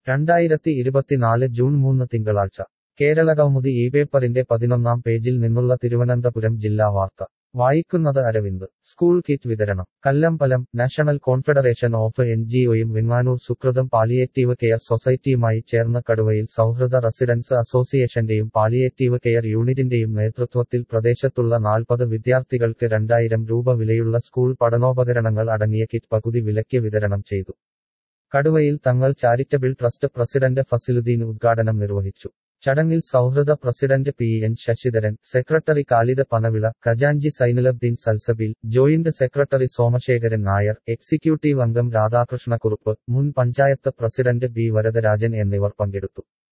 രണ്ടായിരത്തി ഇരുപത്തിനാല് ജൂൺ മൂന്ന് തിങ്കളാഴ്ച കേരളകൗമുദി ഈ പേപ്പറിന്റെ പതിനൊന്നാം പേജിൽ നിന്നുള്ള തിരുവനന്തപുരം ജില്ലാ വാർത്ത വായിക്കുന്നത് അരവിന്ദ് സ്കൂൾ കിറ്റ് വിതരണം Kallambalam national confederation of N ജിഒയും വെങ്ങാനൂർ സുകൃതം പാലിയേറ്റീവ് കെയർ സൊസൈറ്റിയുമായി ചേർന്ന് കടുവയിൽ സൗഹൃദ റെസിഡൻസ് അസോസിയേഷന്റെയും പാലിയേറ്റീവ് കെയർ യൂണിറ്റിന്റെയും നേതൃത്വത്തിൽ പ്രദേശത്തുള്ള നാൽപ്പത് വിദ്യാർത്ഥികൾക്ക് രണ്ടായിരം രൂപ വിലയുള്ള സ്കൂൾ പഠനോപകരണങ്ങൾ അടങ്ങിയ കിറ്റ് പകുതി വിലയ്ക്ക് വിതരണം ചെയ്തു കടുവയിൽ തങ്ങൾ ചാരിറ്റബിൾ ട്രസ്റ്റ് പ്രസിഡന്റ് ഫസിലുദ്ദീൻ ഉദ്ഘാടനം നിർവഹിച്ചു ചടങ്ങിൽ Souhrida president P N Sasidharan secretary Khalid Panavila ഖജാൻജി Sainulabdeen Salsabil joint secretary Somasekharan Nair executive അംഗം രാധാകൃഷ്ണക്കുറുപ്പ് മുൻ പഞ്ചായത്ത് പ്രസിഡന്റ് ബി വരദരാജൻ എന്നിവർ പങ്കെടുത്തു